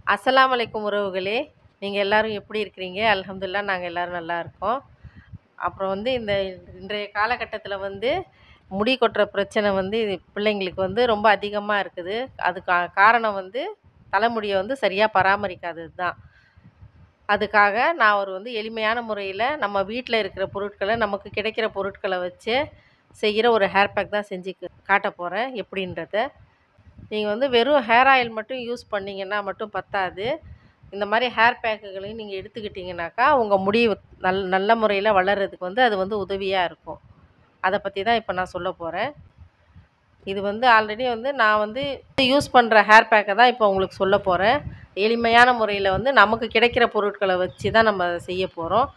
அஸ்ஸலாமு அலைக்கும் உறவுகளே நீங்கள் எல்லாரும் எப்படி இருக்கிறீங்க அல்ஹம்துலில்லா நாங்கள் எல்லாரும் நல்லா இருக்கோம் அப்புறம் வந்து இந்த இன்றைய காலகட்டத்தில் வந்து முடி கொட்டுற பிரச்சனை வந்து இது பிள்ளைங்களுக்கு வந்து ரொம்ப அதிகமாக இருக்குது அதுக்கு காரணம் வந்து தலைமுடியை வந்து சரியாக பராமரிக்காதது தான் அதுக்காக நான் ஒரு வந்து எளிமையான முறையில் நம்ம வீட்டில் இருக்கிற பொருட்களை நமக்கு கிடைக்கிற பொருட்களை வச்சு செய்கிற ஒரு ஹேர் பேக் தான் செஞ்சு காட்ட போகிறேன் எப்படின்றத நீங்கள் வந்து வெறும் ஹேர் ஆயில் மட்டும் யூஸ் பண்ணிங்கன்னா மட்டும் பத்தாது இந்த மாதிரி ஹேர் பேக்குகளையும் நீங்கள் எடுத்துக்கிட்டிங்கனாக்கா உங்கள் முடி நல் நல்ல முறையில் வளர்கிறதுக்கு வந்து அது வந்து உதவியாக இருக்கும் அதை பற்றி தான் இப்போ நான் சொல்ல போகிறேன் இது வந்து ஆல்ரெடி வந்து நான் வந்து யூஸ் பண்ணுற ஹேர் பேக்கை தான் இப்போ உங்களுக்கு சொல்ல போகிறேன் எளிமையான முறையில் வந்து நமக்கு கிடைக்கிற பொருட்களை வச்சு தான் நம்ம செய்ய போகிறோம்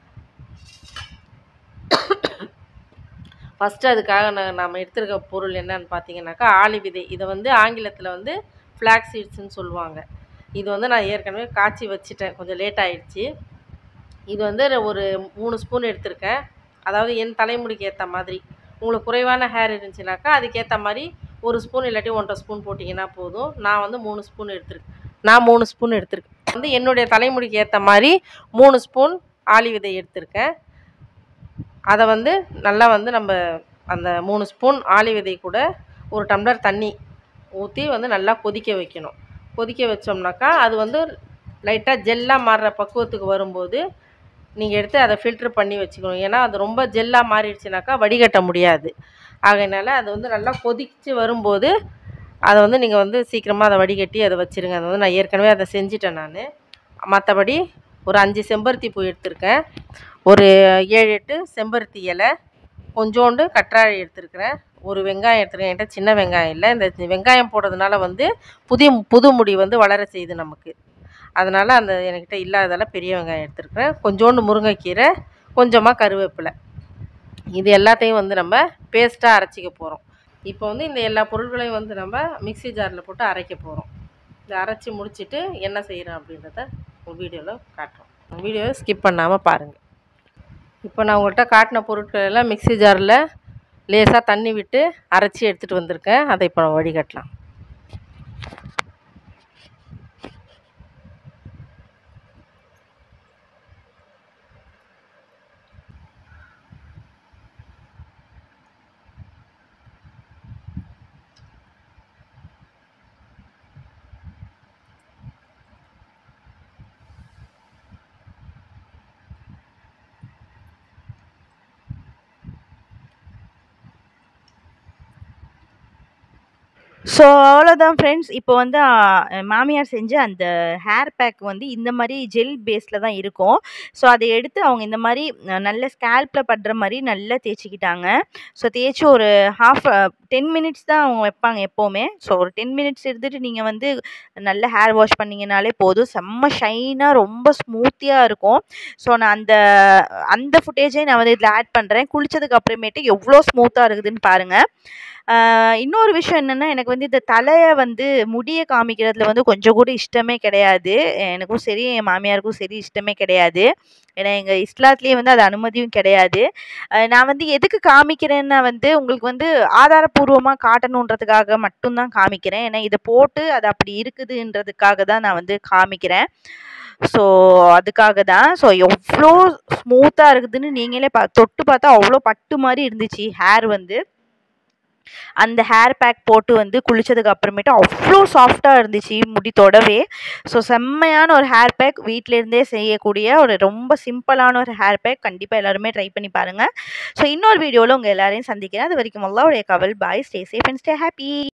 ஃபஸ்ட்டு அதுக்காக நான் நம்ம எடுத்துருக்க பொருள் என்னன்னு பார்த்தீங்கன்னாக்கா ஆளி விதை இதை வந்து ஆங்கிலத்தில் வந்து ஃப்ளாக் சீட்ஸ்னு சொல்லுவாங்க இது வந்து நான் ஏற்கனவே காய்ச்சி வச்சுட்டேன் கொஞ்சம் லேட் ஆகிடுச்சி இது வந்து ஒரு மூணு ஸ்பூன் எடுத்திருக்கேன் அதாவது என் தலைமுடிக்கு ஏற்ற மாதிரி உங்களுக்கு குறைவான ஹேர் இருந்துச்சுனாக்கா அதுக்கேற்ற மாதிரி ஒரு ஸ்பூன் இல்லாட்டி ஒன்றரை ஸ்பூன் போட்டிங்கன்னா போதும் நான் வந்து மூணு ஸ்பூன் எடுத்திருக்கேன் நான் மூணு ஸ்பூன் எடுத்திருக்கேன் வந்து என்னுடைய தலைமுடிக்கு ஏற்ற மாதிரி மூணு ஸ்பூன் ஆளி விதை எடுத்திருக்கேன் அதை வந்து நல்லா வந்து நம்ம அந்த மூணு ஸ்பூன் ஆளி விதை கூட ஒரு டம்ளர் தண்ணி ஊற்றி வந்து நல்லா கொதிக்க வைக்கணும் கொதிக்க வச்சோம்னாக்கா அது வந்து லைட்டாக ஜெல்லாக மாறுற பக்குவத்துக்கு வரும்போது நீங்கள் எடுத்து அதை ஃபில்ட்ரு பண்ணி வச்சுக்கணும் ஏன்னா அது ரொம்ப ஜெல்லாக மாறிடுச்சுனாக்கா வடிகட்ட முடியாது ஆகையினால அது வந்து நல்லா கொதித்து வரும்போது அதை வந்து நீங்கள் வந்து சீக்கிரமாக அதை வடிகட்டி அதை வச்சுருங்க அதை வந்து நான் ஏற்கனவே அதை செஞ்சிட்டேன் நான் மற்றபடி ஒரு அஞ்சு செம்பருத்தி பூ எடுத்திருக்கேன் ஒரு ஏழு எட்டு செம்பருத்தி இலை கொஞ்சோண்டு கற்றாழை எடுத்துருக்கிறேன் ஒரு வெங்காயம் எடுத்துருக்கேன் என்கிட்ட சின்ன வெங்காயம் இல்லை இந்த வெங்காயம் போடுறதுனால வந்து புதிய புது முடி வந்து வளர செய்யுது நமக்கு அதனால் அந்த என்கிட்ட இல்லாததால் பெரிய வெங்காயம் எடுத்துருக்கிறேன் கொஞ்சோண்டு முருங்கைக்கீரை கொஞ்சமாக கருவேப்பிலை இது எல்லாத்தையும் வந்து நம்ம பேஸ்ட்டாக அரைச்சிக்க போகிறோம் இப்போ வந்து இந்த எல்லா பொருட்களையும் வந்து நம்ம மிக்சி ஜாரில் போட்டு அரைக்க போகிறோம் இதை அரைச்சி முடிச்சுட்டு என்ன செய்கிறோம் அப்படின்றத வீடியோவில் காட்டுறோம் வீடியோவை ஸ்கிப் பண்ணாமல் பாருங்கள் இப்போ நான் உங்கள்கிட்ட காட்டின பொருட்கள் எல்லாம் மிக்சி ஜாரில் லேசாக தண்ணி விட்டு அரைச்சி எடுத்துகிட்டு வந்திருக்கேன் அதை இப்போ நம்ம வடிகட்டலாம் ஸோ அவ்வளோதான் ஃப்ரெண்ட்ஸ் இப்போ வந்து மாமியார் செஞ்ச அந்த ஹேர் பேக் வந்து இந்த மாதிரி ஜெல் பேஸில் தான் இருக்கும் ஸோ அதை எடுத்து அவங்க இந்த மாதிரி நல்ல ஸ்கேல்பில் படுற மாதிரி நல்லா தேய்ச்சிக்கிட்டாங்க ஸோ தேய்ச்சி ஒரு ஹாஃப் டென் மினிட்ஸ் தான் அவங்க வைப்பாங்க எப்போவுமே ஸோ ஒரு டென் மினிட்ஸ் இருந்துட்டு நீங்கள் வந்து நல்ல ஹேர் வாஷ் பண்ணிங்கனாலே போதும் செம்ம ஷைனாக ரொம்ப ஸ்மூத்தியாக இருக்கும் ஸோ நான் அந்த அந்த ஃபுட்டேஜே நான் வந்து இதில் ஆட் பண்ணுறேன் குளித்ததுக்கு அப்புறமேட்டு எவ்வளோ ஸ்மூத்தாக இருக்குதுன்னு பாருங்கள் இன்னொரு விஷயம் என்னென்னா எனக்கு வந்து இந்த தலையை வந்து முடியை காமிக்கிறதுல வந்து கொஞ்சம் கூட இஷ்டமே கிடையாது எனக்கும் சரி என் மாமியாருக்கும் சரி இஷ்டமே கிடையாது ஏன்னா எங்கள் இஸ்லாத்துலேயே வந்து அது அனுமதியும் கிடையாது நான் வந்து எதுக்கு காமிக்கிறேன்னா வந்து உங்களுக்கு வந்து ஆதாரப்பூர்வமாக காட்டணுன்றதுக்காக மட்டும்தான் காமிக்கிறேன் ஏன்னா இதை போட்டு அது அப்படி இருக்குதுன்றதுக்காக தான் நான் வந்து காமிக்கிறேன் ஸோ அதுக்காக தான் ஸோ எவ்வளோ ஸ்மூத்தாக இருக்குதுன்னு நீங்களே பா தொட்டு பார்த்தா அவ்வளோ பட்டு மாதிரி இருந்துச்சு ஹேர் வந்து அந்த ஹேர் பேக் போட்டு வந்து குளித்ததுக்கு அப்புறமேட்டு அவ்வளோ சாஃப்டாக இருந்துச்சு முடி தொடவே ஸோ செம்மையான ஒரு ஹேர் பேக் வீட்டிலேருந்தே செய்யக்கூடிய ஒரு ரொம்ப சிம்பிளான ஒரு ஹேர் பேக் கண்டிப்பாக எல்லாருமே ட்ரை பண்ணி பாருங்கள் ஸோ இன்னொரு வீடியோவில் உங்கள் எல்லாரையும் சந்திக்கிறேன் அது வரைக்கும் அல்லாவுடைய கவல் bye stay safe and stay happy